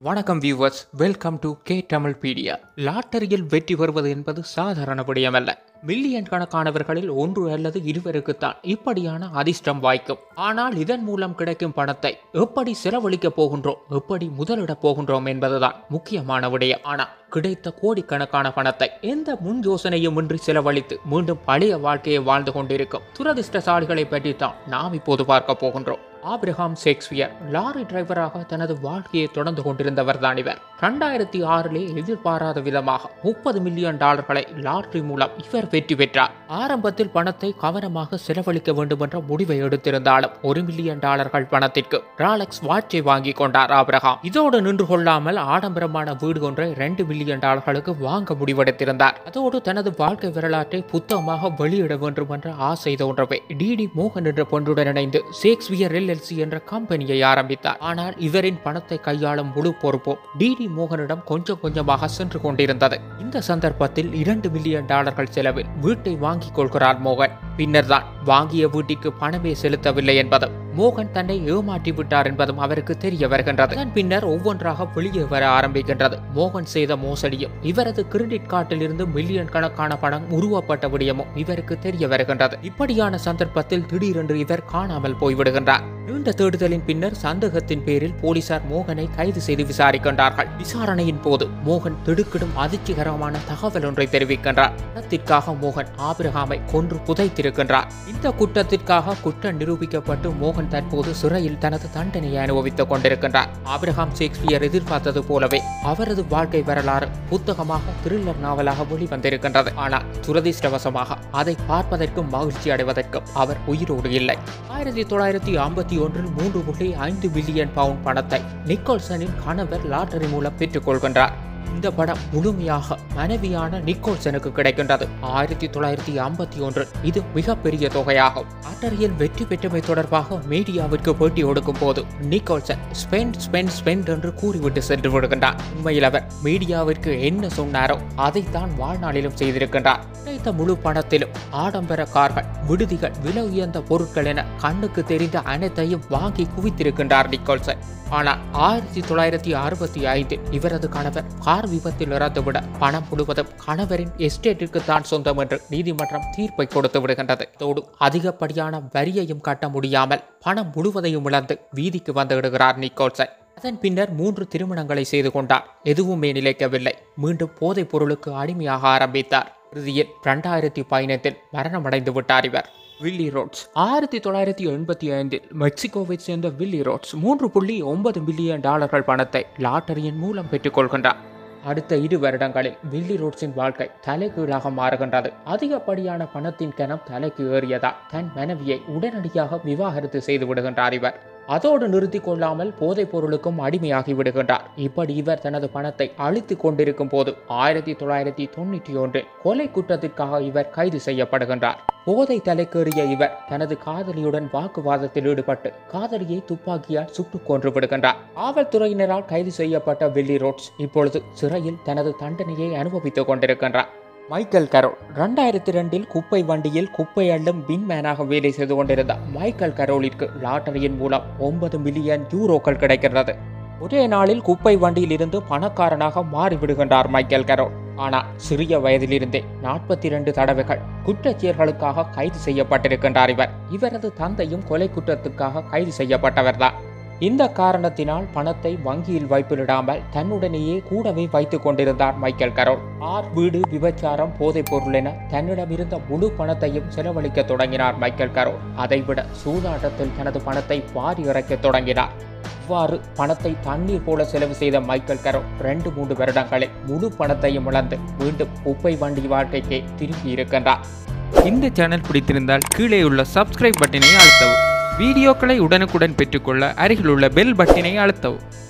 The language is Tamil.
வணக்கம் viewers welcome to K Tamil Pedia லாட்டரியில் வெற்றி பெறுவது என்பது சாதாரண விடயமல்ல மில்லியன் கணக்கானவர்களில் ஒன்று அல்லது இருவருக்குத்தான் இப்படியான அதிர்ஷ்டம் வாய்க்கும் ஆனால் இதன் மூலம் கிடைக்கும் பணத்தை எப்படி செலவழிக்க போகின்றோம் எப்படி முதலிடப் போகின்றோம் என்பதுதான் முக்கியமான விடயம் ஆனால் கிடைத்த கோடிக்கணக்கான பணத்தை எந்த முன் யோசனையும் இன்றி செலவழித்து மீண்டும் பழைய வாழ்க்கையை வாழ்ந்து கொண்டிருக்கும் துரதிர்ஷ்டசாலிகளை பற்றி தான் நாம் இப்போது பார்க்க போகின்றோம் ஆப்ரஹாம் ஷேக்ஸ்பியர் லாரி டிரைவராக தனது வாழ்க்கையை தொடர்ந்து கொண்டிருந்தவர் தான் இவர் இரண்டாயிரத்தி ஆறிலே எதிர்பாராத விதமாக முப்பது மில்லியன் டாலர்களை லாட்டரி மூலம் இவர் வெற்றி பெற்றார் ஆரம்பத்தில் பணத்தை கவனமாக செலவழிக்க வேண்டும் என்ற முடிவை எடுத்திருந்தாலும் ஒரு மில்லியன் டாலர்கள் பணத்திற்கு ராலக்ஸ் வாட்சை வாங்கி கொண்டார் ஆப்ரஹாம் இதோடு நின்று கொள்ளாமல் ஆடம்பரமான வீடு ஒன்றை ரெண்டு மில்லியன் டாலர்களுக்கு வாங்க முடிவெடுத்திருந்தார் அதோடு தனது வாழ்க்கை வரலாற்றை புத்தகமாக வெளியிட வேண்டும் என்ற ஆசை தோன்றவே டிடி மோகன் என்ற பொன்றுடன் இணைந்து ஷேக்ஸ்பியர் எல்எல்சி என்ற கம்பெனியை ஆரம்பித்தார் ஆனால் இவரின் பணத்தை கையாளும் முழு பொறுப்பும் டிடி மோகனிடம் கொஞ்சம் கொஞ்சமாக சென்று கொண்டிருந்தது இந்த சந்தர்ப்பத்தில் இரண்டு மில்லியன் டாலர்கள் செலவில் வீட்டை வாங்கிக் கொள்கிறார் மோகன் பின்னர் தான் வாங்கிய வீட்டிற்கு பணமே செலுத்தவில்லை என்பதும் மோகன் தன்னை ஏமாற்றி விட்டார் என்பதும் அவருக்கு தெரிய வருகின்றது அதன் பின்னர் ஒவ்வொன்றாக வெளியே வர ஆரம்பிக்கின்றது மோகன் செய்த மோசடியும் இவரது கிரெடிட் கார்டில் இருந்து மில்லியன் கணக்கான பணம் உருவப்பட்ட விடயமும் இவருக்கு தெரிய வருகின்றது இப்படியான சந்தர்ப்பத்தில் திடீரென்று இவர் காணாமல் போய்விடுகின்றார் நீண்ட தேடுதலின் பின்னர் சந்தேகத்தின் பேரில் போலீசார் மோகனை கைது செய்து விசாரிக்கின்றார்கள் விசாரணையின் போது மோகன் திடுக்கிடும் அதிர்ச்சிகரமான தகவல் ஒன்றை தெரிவிக்கின்றார் பணத்திற்காக மோகன் ஆபிரகாமை கொன்று புதைத்திருக்கின்றார் இந்த குற்றத்திற்காக குற்றம் நிரூபிக்கப்பட்டு மோகன் தற்போது சிறையில் தனது தண்டனையை அனுபவித்துக் கொண்டிருக்கின்றார் ஆபிரகாம் ஷேக்ஸ்பியர் எதிர்பார்த்தது போலவே அவரது வாழ்க்கை வரலாறு புத்தகமாக த்ரில்லர் நாவலாக வெளிவந்திருக்கின்றது ஆனால் துரதிர்ஷ்டவசமாக அதை பார்ப்பதற்கும் மகிழ்ச்சி அடைவதற்கும் அவர் உயிரோடு இல்லை ஆயிரத்தி தொள்ளாயிரத்தி ஐம்பத்தி ஒன்றில் மூன்று புள்ளி ஐந்து பில்லியன் பவுண்ட் பணத்தை நிக்கோல்சனின் கணவர் லாட்டரி மூலம் பெற்றுக் கொள்கின்றார் இந்த படம் முழுமையாக மனைவியான நிக்கோல்சனுக்கு கிடைக்கின்றது ஆயிரத்தி தொள்ளாயிரத்தி ஐம்பத்தி ஒன்றில் இது மிகப்பெரிய தொகையாகும் லாட்டரியில் வெற்றி பெற்றமை தொடர்பாக மீடியாவிற்கு பேட்டி கொடுக்கும் போது நிக்கோல்சன் ஸ்பெண்ட் ஸ்பெண்ட் ஸ்பெண்ட் என்று கூறிவிட்டு சென்று விடுகின்றார் உண்மையில் அவர் மீடியாவிற்கு என்ன சொன்னாரோ அதைத்தான் வாழ்நாளிலும் செய்திருக்கின்றார் கிடைத்த முழு பணத்திலும் ஆடம்பர கார்கள் விடுதிகள் விலை உயர்ந்த பொருட்கள் என கண்ணுக்கு தெரிந்த அனைத்தையும் வாங்கி குவித்திருக்கின்றார் நிக்கோல்சன் ஆனால் ஆயிரத்தி தொள்ளாயிரத்தி அறுபத்தி ஐந்தில் இவரது கணவர் கார் விபத்தில் இறந்துவிட பணம் முழுவதும் கணவரின் எஸ்டேட்டிற்கு தான் சொந்தம் என்று நீதிமன்றம் தீர்ப்பை கொடுத்து விடுகின்றது அதோடு அதிகப்படியான வரியையும் கட்ட முடியாமல் பணம் முழுவதையும் இழந்து வீதிக்கு வந்து விடுகிறார் நிக்கோல்சன் அதன் பின்னர் மூன்று திருமணங்களை செய்து கொண்டார் எதுவுமே நிலைக்கவில்லை மீண்டும் போதைப் பொருளுக்கு அடிமையாக ஆரம்பித்தார் இறுதியில் இரண்டாயிரத்தி பதினைந்தில் மரணமடைந்து விட்டார் இவர் வில்லி ரோட்ஸ் ஆயிரத்தி தொள்ளாயிரத்தி எண்பத்தி ஐந்தில் மெக்சிகோவை சேர்ந்த வில்லி ரோட்ஸ் மூன்று புள்ளி ஒன்பது பில்லியன் டாலர்கள் பணத்தை லாட்டரியின் மூலம் பெற்றுக்கொள்கின்றார் அடுத்த இரு வருடங்களில் வில்லி ரோட்ஸின் வாழ்க்கை தலைகீழாக மாறுகின்றது அதிகப்படியான பணத்தின் கணம் தலைக்கு ஏறியதால் தன் மனைவியை உடனடியாக விவாகரத்து செய்து விடுகின்றார் இவர் அதோடு நிறுத்தி கொள்ளாமல் போதைப் பொருளுக்கும் அடிமையாகி விடுகின்றார் இப்படி இவர் தனது பணத்தை அழித்து கொண்டிருக்கும் போது ஆயிரத்தி தொள்ளாயிரத்தி தொண்ணூற்றி ஒன்றில் கொலை குற்றத்திற்காக இவர் கைது செய்யப்படுகின்றார் போதை தலைக்கேறிய இவர் தனது காதலியுடன் வாக்குவாதத்தில் ஈடுபட்டு காதலியை துப்பாக்கியால் சுட்டுக் கொன்று விடுகின்றார் காவல்துறையினரால் கைது செய்யப்பட்ட வில்லி ரோட்ஸ் இப்பொழுது சிறையில் தனது தண்டனையை அனுபவித்துக் கொண்டிருக்கின்றார் மைக்கேல் கரோல் ரெண்டாயிரத்தி ரெண்டில் குப்பை வண்டியில் குப்பை அள்ளும் வின்மேனாக வேலை செய்து கொண்டிருந்த மைக்கேல் கரோலிற்கு லாட்டரியின் மூலம் ஒன்பது மில்லியன் யூரோக்கள் கிடைக்கிறது ஒரே நாளில் குப்பை வண்டியில் இருந்து பணக்காரனாக மாறிவிடுகின்றார் மைக்கேல் கரோல் ஆனால் சிறிய வயதிலிருந்தே நாற்பத்தி இரண்டு தடவைகள் குற்றச்செயல்களுக்காக கைது செய்யப்பட்டிருக்கின்றார் இவர் இவரது தந்தையும் கொலை குற்றத்துக்காக கைது செய்யப்பட்டவர்தான் இந்த காரணத்தினால் பணத்தை வங்கியில் வைப்பிலிடாமல் தன்னுடனேயே கூடவே வைத்துக் கொண்டிருந்தார் மைக்கேல் கரோல் ஆர் வீடு விபச்சாரம் போதைப் பொருள் என தன்னிடமிருந்த முழு பணத்தையும் செலவழிக்க தொடங்கினார் மைக்கேல் கரோல் அதைவிட சூதாட்டத்தில் தனது பணத்தை வாரி இறைக்க தொடங்கினார் இவ்வாறு பணத்தை தண்ணீர் போல செலவு செய்த மைக்கேல் கரோ ரெண்டு மூன்று வருடங்களில் முழு பணத்தையும் இழந்து மீண்டும் குப்பை வண்டி வாழ்க்கைக்கே திரும்பி இருக்கின்றார் இந்த சேனல் பிடித்திருந்தால் கீழே உள்ள சப்ஸ்கிரைப் பட்டனை அழுத்தவும் வீடியோக்களை உடனுக்குடன் பெற்றுக்கொள்ள அருகிலுள்ள பெல் பட்டனை அழுத்தவும்